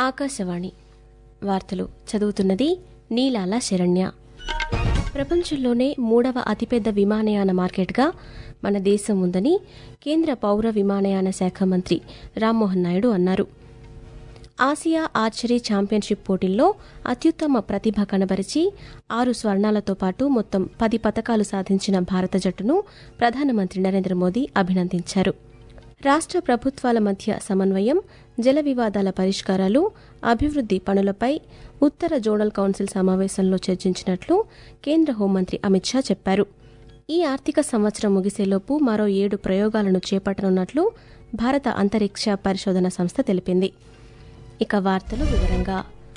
ఆకాశవాణి వార్తలు చదువుతున్నది నీలాల శరణ్య ప్రపంచంలోనే మూడవ అతిపెద్ద విమానయాన మార్కెట్గా మన దేశం ఉందని కేంద్ర పౌర విమానయాన శాఖ మంత్రి రామ్మోహన్ నాయుడు అన్నారు ఆసియా ఆర్చరీ ఛాంపియన్షిప్ పోటీల్లో అత్యుత్తమ ప్రతిభ కనబరిచి ఆరు స్వర్ణాలతో పాటు మొత్తం పది పతకాలు సాధించిన భారత జట్టును ప్రధానమంత్రి నరేంద్ర మోదీ అభినందించారు రాష్ట్ర ప్రభుత్వాల మధ్య సమన్వయం జల వివాదాల పరిష్కారాలు అభివృద్ది పనులపై ఉత్తర జోనల్ కౌన్సిల్ సమావేశంలో చర్చించినట్లు కేంద్ర హోంమంత్రి అమిత్ షా చెప్పారు ఈ ఆర్థిక సంవత్సరం ముగిసేలోపు మరో ఏడు ప్రయోగాలను చేపట్టనున్నట్లు భారత అంతరిక్ష పరిశోధన సంస్థ తెలిపింది ఇక వార్తలు వివరంగా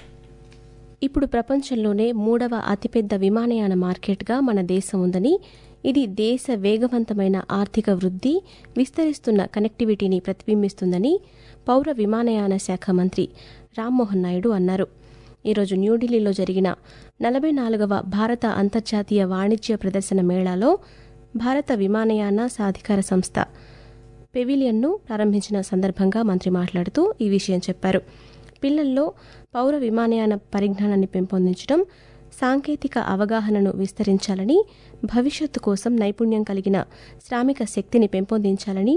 ఇప్పుడు ప్రపంచంలోనే మూడవ అతిపెద్ద విమానయాన మార్కెట్గా మన దేశం ఉందని ఇది దేశ వేగవంతమైన ఆర్థిక వృద్ధి విస్తరిస్తున్న కనెక్టివిటీని ప్రతిబింబిస్తుందని పౌర విమానయాన శాఖ మంత్రి రామ్మోహన్ నాయుడు అన్నారు ఈరోజు న్యూఢిల్లీలో జరిగిన నలభై నాలుగవ భారత అంతర్జాతీయ వాణిజ్య ప్రదర్శన మేళాలో భారత విమానయాన సాధికార సంస్థ పెవిలియన్ను ప్రారంభించిన సందర్భంగా మంత్రి మాట్లాడుతూ ఈ విషయం చెప్పారు పిల్లల్లో పౌర విమానయాన పరిజ్ఞానాన్ని పెంపొందించడం సాంకేతిక అవగాహనను విస్తరించాలని భవిష్యత్తు కోసం నైపుణ్యం కలిగిన శ్రామిక శక్తిని పెంపొందించాలని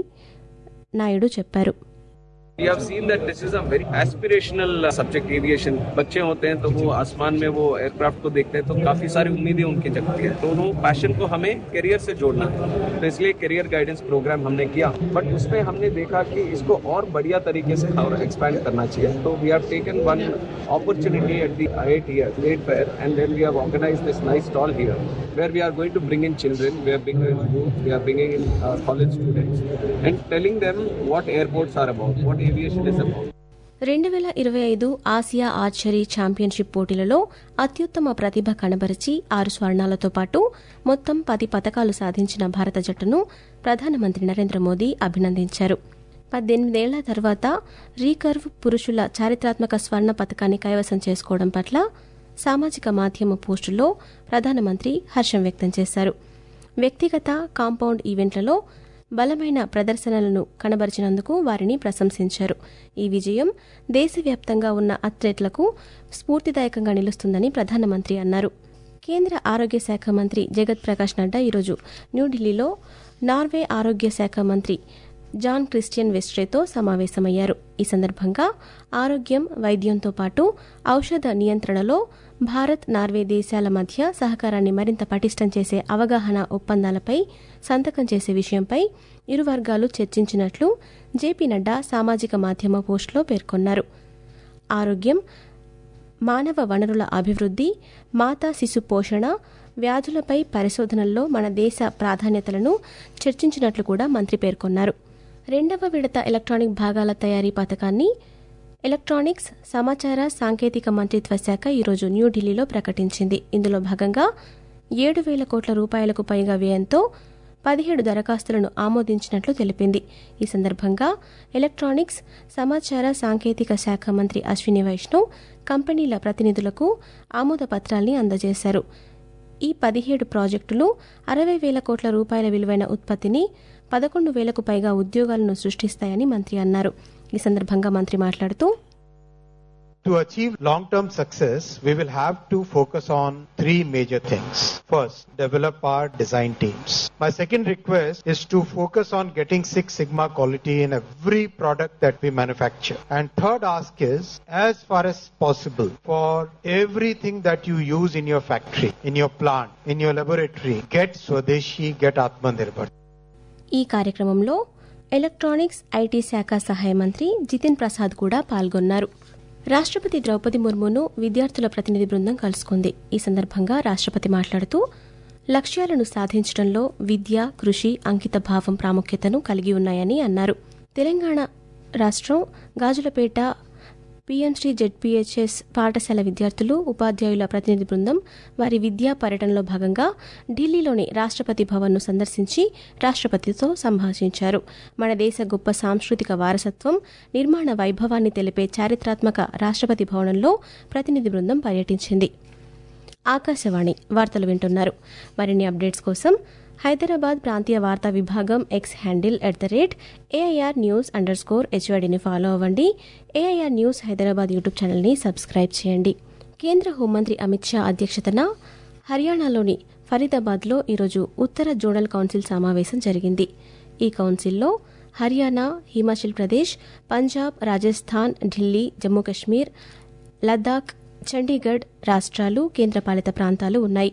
నాయుడు చెప్పారు We have seen that this is a very aspirational uh, subject aviation. बच्चे होते हैं तो वो आसमान में वो एयरक्राफ्ट को देखते हैं तो काफी सारी उम्मीदें उनकी जगती है तो उन पैशन को हमें करियर से जोड़ना है तो इसलिए करियर गाइडेंस प्रोग्राम हमने किया बट उसमें हमने देखा कि इसको और बढ़िया तरीके से और एक्सपैंड करना चाहिए तो we have taken one opportunity at the eight year eight fair and then we have organized this nice stall here where we are going to bring in children we are bringing in youth we are bringing in uh, college students and telling them what airports are about what aviation is about రెండు వేల ఇరవై ఐదు Asia archery championship పోటీలలో అత్యుత్తమ ప్రతిభ కనబరిచి ఆరు స్వర్ణాలతో పాటు మొత్తం పది పతకాలు సాధించిన భారత జట్టును ప్రధానమంత్రి నరేంద్ర మోదీ అభినందించారు పద్దెనిమిదేళ్ల తర్వాత రీకర్వ్ పురుషుల చారిత్రాత్మక స్వర్ణ పథకాన్ని కైవసం చేసుకోవడం పట్ల సామాజిక మాధ్యమ పోస్టుల్లో ప్రధానమంత్రి హర్షం వ్యక్తం చేశారు వ్యక్తిగత కాంపౌండ్ ఈవెంట్లలో బలమైన ప్రదర్శనలను కనబరిచినందుకు వారిని ప్రశంసించారు ఈ విజయం దేశవ్యాప్తంగా ఉన్న అథ్లెట్లకు స్ఫూర్తిదాయకంగా నిలుస్తుందని ప్రధానమంత్రి అన్నారు కేంద్ర ఆరోగ్య శాఖ మంత్రి జగత్ ప్రకాష్ నడ్డా ఈరోజు న్యూఢిల్లీలో నార్వే ఆరోగ్య శాఖ మంత్రి జాన్ క్రిస్టియన్ వెస్ట్రేతో సమావేశమయ్యారు ఈ సందర్భంగా ఆరోగ్యం వైద్యంతో పాటు ఔషధ నియంత్రణలో భారత్ నార్వే దేశాల మధ్య సహకారాన్ని మరింత పటిష్టం చేసే అవగాహన ఒప్పందాలపై సంతకం చేసే విషయంపై ఇరు వర్గాలు చర్చించినట్లు జేపీ నడ్డా సామాజిక మాధ్యమ పోస్టులో పేర్కొన్నారు ఆరోగ్యం మానవ వనరుల అభివృద్ధి మాతా శిశు పోషణ వ్యాధులపై పరిశోధనల్లో మన దేశ ప్రాధాన్యతలను చర్చించినట్లు కూడా మంత్రి పేర్కొన్నారు రెండవ విడత ఎలక్ట్రానిక్ భాగాల తయారీ పథకాన్ని ఎలక్ట్రానిక్స్ సమాచార సాంకేతిక మంత్రిత్వ శాఖ ఈరోజు న్యూఢిల్లీలో ప్రకటించింది ఇందులో భాగంగా ఏడు వేల కోట్ల రూపాయలకు పైగా వ్యయంతో పదిహేడు దరఖాస్తులను ఆమోదించినట్లు తెలిపింది ఈ సందర్భంగా ఎలక్ట్రానిక్స్ సమాచార సాంకేతిక శాఖ మంత్రి అశ్విని వైష్ణవ్ కంపెనీల ప్రతినిధులకు ఆమోద పత్రాల్ని అందజేశారు ఈ పదిహేడు ప్రాజెక్టులు అరవై వేల కోట్ల రూపాయల విలువైన ఉత్పత్తిని పదకొండు వేలకు పైగా ఉద్యోగాలను సృష్టిస్తాయని మంత్రి అన్నారు ఈ సందర్భంగా మంత్రి మాట్లాడుతూ To achieve long-term success, we will have to focus on three major things. First, develop our design teams. My second request is to focus on getting Six Sigma quality in every product that we manufacture. And third ask is, as far as possible, for everything that you use in your factory, in your plant, in your laboratory, get Swadeshi, get Atmanirbhar. ఈ కార్యక్రమంలో electronics IT శాఖ సహాయ మంత్రి జితిన్ ప్రసాద్ కూడా పాల్గొన్నారు రాష్ట్రపతి ద్రౌపది ముర్మును విద్యార్థుల ప్రతినిధి బృందం కలుసుకుంది ఈ సందర్భంగా రాష్ట్రపతి మాట్లాడుతూ లక్ష్యాలను సాధించడంలో విద్య కృషి అంకిత భావం ప్రాముఖ్యతను కలిగి ఉన్నాయని అన్నారు తెలంగాణ రాష్ట్రం గాజులపేట పీఎంశ్రీ జెడ్పీహెచ్ఎస్ పాఠశాల విద్యార్థులు ఉపాధ్యాయుల ప్రతినిధి బృందం వారి విద్యా పర్యటనలో భాగంగా ఢిల్లీలోని రాష్ట్రపతి భవన్ను సందర్శించి రాష్ట్రపతితో సంభాషించారు మన దేశ గొప్ప సాంస్కృతిక వారసత్వం నిర్మాణ వైభవాన్ని తెలిపే చారిత్రాత్మక రాష్ట్రపతి భవనంలో ప్రతినిధి బృందం పర్యటించింది ఆకాశవాణి వార్తలు వింటున్నారు మరిన్ని అప్డేట్స్ కోసం హైదరాబాద్ ప్రాంతీయ వార్తా విభాగం X handle at the rate AIR news underscore స్కోర్ హెచ్వైడిని ఫాలో అవ్వండి ఏఐఆర్ న్యూస్ హైదరాబాద్ యూట్యూబ్ ఛానల్ని సబ్స్క్రైబ్ చేయండి కేంద్ర హోంమంత్రి అమిత్ షా అధ్యక్షతన హర్యానాలోని ఫరీదాబాద్లో ఈరోజు ఉత్తర జోనల్ కౌన్సిల్ సమావేశం జరిగింది ఈ కౌన్సిల్లో హర్యానా హిమాచల్ ప్రదేశ్ పంజాబ్ రాజస్థాన్ ఢిల్లీ జమ్మూ కశ్మీర్ లద్దాఖ్ చండీగఢ్ రాష్ట్రాలు కేంద్రపాలిత ప్రాంతాలు ఉన్నాయి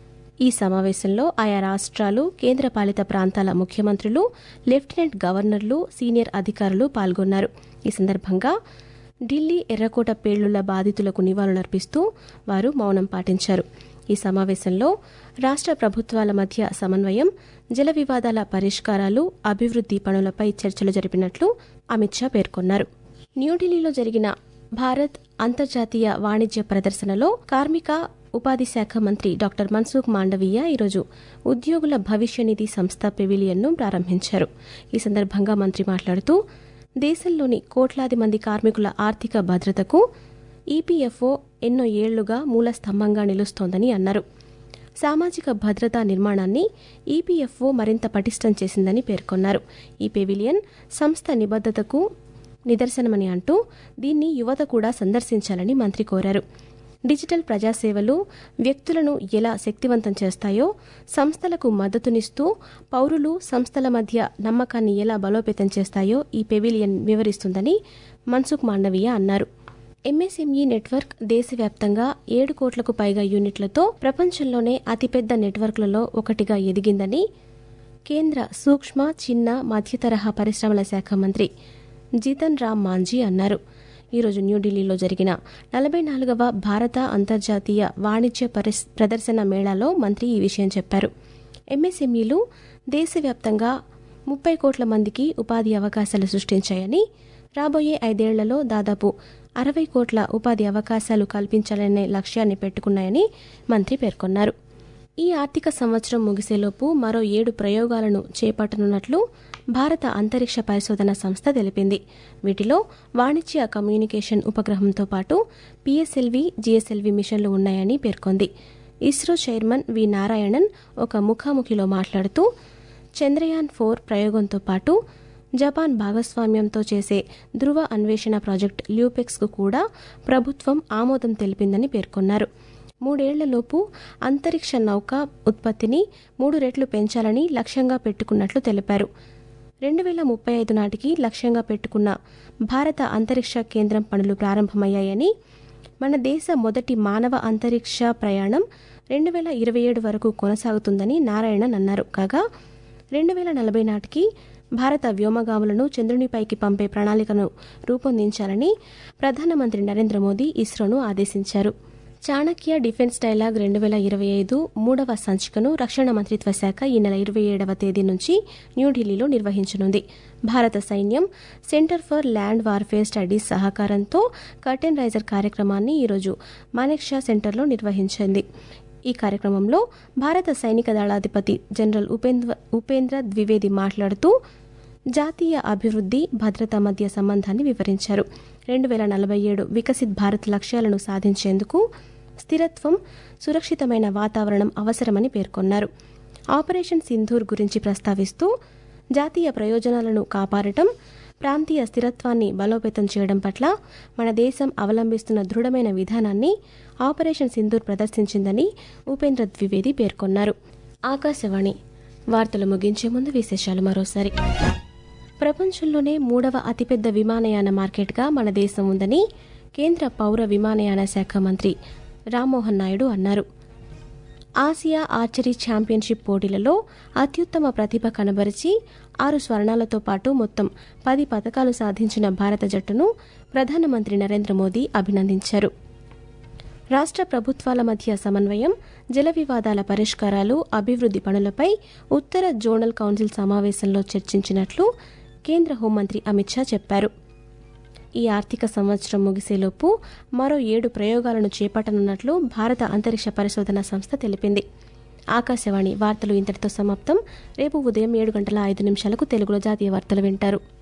ఈ సమావేశంలో ఆయా రాష్ట్రాలు కేంద్రపాలిత ప్రాంతాల ముఖ్యమంత్రులు లెఫ్టినెంట్ గవర్నర్లు సీనియర్ అధికారులు పాల్గొన్నారు ఈ సందర్భంగా ఢిల్లీ ఎర్రకోట పేలుళ్ల బాధితులకు నివాళులర్పిస్తూ వారు మౌనం పాటించారు ఈ సమావేశంలో రాష్ట్ర ప్రభుత్వాల మధ్య సమన్వయం జల వివాదాల పరిష్కారాలు అభివృద్ది పనులపై చర్చలు జరిపినట్లు అమిత్ షా పేర్కొన్నారు న్యూఢిల్లీలో జరిగిన భారత్ అంతర్జాతీయ వాణిజ్య ప్రదర్శనలో కార్మిక ఉపాధి శాఖ మంత్రి డాక్టర్ మన్సుఖ్ మాండవీయ ఈరోజు ఉద్యోగుల భవిష్య నిధి సంస్థ పెవిలియన్ను ప్రారంభించారు ఈ సందర్భంగా మంత్రి మాట్లాడుతూ దేశంలోని కోట్లాది మంది కార్మికుల ఆర్థిక భద్రతకు ఈపీఎఫ్ఓ ఎన్నో ఏళ్లుగా మూల స్తంభంగా నిలుస్తోందని అన్నారు సామాజిక భద్రతా నిర్మాణాన్ని ఈపీఎఫ్ఓ మరింత పటిష్టం చేసిందని పేర్కొన్నారు ఈ పెవిలియన్ సంస్థ నిబద్దతకు నిదర్శనమని అంటూ దీన్ని యువత కూడా సందర్శించాలని మంత్రి కోరారు డిజిటల్ ప్రజాసేవలు వ్యక్తులను ఎలా శక్తివంతం చేస్తాయో సంస్థలకు మద్దతునిస్తూ పౌరులు సంస్థల మధ్య నమ్మకాన్ని ఎలా బలోపేతం చేస్తాయో ఈ పెవిలియన్ వివరిస్తుందని మన్సుఖ్ మాండవీయ అన్నారు ఎంఎస్ఎంఈ నెట్వర్క్ దేశవ్యాప్తంగా ఏడు కోట్లకు పైగా యూనిట్లతో ప్రపంచంలోనే అతిపెద్ద నెట్వర్క్లలో ఒకటిగా ఎదిగిందని కేంద్ర సూక్ష్మ చిన్న మధ్యతరహా పరిశ్రమల శాఖ మంత్రి జితన్ రామ్ మాంజీ అన్నారు ఈరోజు న్యూఢిల్లీలో జరిగిన నలభై నాలుగవ భారత అంతర్జాతీయ వాణిజ్య పరిస్ ప్రదర్శన మేళాలో మంత్రి ఈ విషయం చెప్పారు ఎంఎస్ఎంఈలు దేశవ్యాప్తంగా ముప్పై కోట్ల మందికి ఉపాధి అవకాశాలు సృష్టించాయని రాబోయే ఐదేళ్లలో దాదాపు అరవై కోట్ల ఉపాధి అవకాశాలు కల్పించాలనే లక్ష్యాన్ని పెట్టుకున్నాయని మంత్రి పేర్కొన్నారు ఈ ఆర్థిక సంవత్సరం ముగిసేలోపు మరో ఏడు ప్రయోగాలను చేపట్టనున్నట్లు భారత అంతరిక్ష పరిశోధన సంస్థ తెలిపింది వీటిలో వాణిజ్య కమ్యూనికేషన్ ఉపగ్రహంతో పాటు పిఎస్ఎల్వి జిఎస్ఎల్వి మిషన్లు ఉన్నాయని పేర్కొంది ఇస్రో చైర్మన్ వి నారాయణన్ ఒక ముఖాముఖిలో మాట్లాడుతూ చంద్రయాన్ ఫోర్ ప్రయోగంతో పాటు జపాన్ భాగస్వామ్యంతో చేసే ధృవ అన్వేషణ ప్రాజెక్ట్ ల్యూపెక్స్కు కూడా ప్రభుత్వం ఆమోదం తెలిపిందని పేర్కొన్నారు మూడేళ్లలోపు అంతరిక్ష నౌక ఉత్పత్తిని మూడు రెట్లు పెంచాలని లక్ష్యంగా పెట్టుకున్నట్లు తెలిపారు రెండు వేల ముప్పై ఐదు నాటికి లక్ష్యంగా పెట్టుకున్న భారత అంతరిక్ష కేంద్రం పనులు ప్రారంభమయ్యాయని మన దేశ మొదటి మానవ అంతరిక్ష ప్రయాణం రెండు వేల ఇరవై ఏడు వరకు కొనసాగుతుందని నారాయణన్ అన్నారు కాగా రెండు వేల నలభై నాటికి భారత వ్యోమగాములను చంద్రునిపైకి పంపే ప్రణాళికను రూపొందించాలని ప్రధానమంత్రి నరేంద్ర మోదీ ఇస్రోను ఆదేశించారు చాణక్య డిఫెన్స్ డైలాగ్ రెండు వేల ఇరవై ఐదు మూడవ సంచికను రక్షణ మంత్రిత్వ శాఖ ఈ నెల ఇరవై ఏడవ తేదీ నుంచి న్యూఢిల్లీలో నిర్వహించనుంది భారత సైన్యం centre for land warfare studies సహకారంతో కర్టెన్ రైజర్ కార్యక్రమాన్ని ఈరోజు మానెక్షా సెంటర్లో నిర్వహించింది ఈ కార్యక్రమంలో భారత సైనిక దళాధిపతి జనరల్ ఉపేంద్ర ఉపేంద్ర ద్వివేది మాట్లాడుతూ జాతీయ అభివృద్ధి భద్రత మధ్య సంబంధాన్ని వివరించారు రెండు వేల నలభై ఏడు వికసిత్ భారత్ లక్ష్యాలను సాధించేందుకు స్థిరత్వం సురక్షితమైన వాతావరణం అవసరమని పేర్కొన్నారు ఆపరేషన్ సింధూర్ గురించి ప్రస్తావిస్తూ జాతీయ ప్రయోజనాలను కాపాడటం ప్రాంతీయ స్థిరత్వాన్ని బలోపేతం చేయడం పట్ల మన దేశం అవలంబిస్తున్న దృఢమైన విధానాన్ని ఆపరేషన్ సింధూర్ ప్రదర్శించిందని ఉపేంద్ర ద్వివేది పేర్కొన్నారు ఆకాశవాణి వార్తలు ముగించే ముందు విశేషాలు మరోసారి ప్రపంచంలోనే మూడవ అతిపెద్ద విమానయాన మార్కెట్గా మన దేశం ఉందని కేంద్ర పౌర విమానయాన శాఖ మంత్రి రామ్మోహన్ నాయుడు అన్నారు ఆసియా ఆర్చరీ ఛాంపియన్షిప్ పోటీలలో అత్యుత్తమ ప్రతిభ కనబరిచి ఆరు స్వర్ణాలతో పాటు మొత్తం పది పథకాలు సాధించిన భారత జట్టును ప్రధానమంత్రి నరేంద్ర మోదీ అభినందించారు రాష్ట్ర ప్రభుత్వాల మధ్య సమన్వయం జల వివాదాల పరిష్కారాలు అభివృద్ది పనులపై ఉత్తర జోనల్ కౌన్సిల్ సమావేశంలో చర్చించినట్లు కేంద్ర హోంమంత్రి అమిత్ షా చెప్పారు ఈ ఆర్థిక సంవత్సరం ముగిసేలోపు మరో ఏడు ప్రయోగాలను చేపట్టనున్నట్లు భారత అంతరిక్ష పరిశోధన సంస్థ తెలిపింది ఆకాశవాణి వార్తలు ఇంతటితో సమాప్తం రేపు ఉదయం ఏడు గంటల ఐదు నిమిషాలకు తెలుగులో జాతీయ వార్తలు వింటారు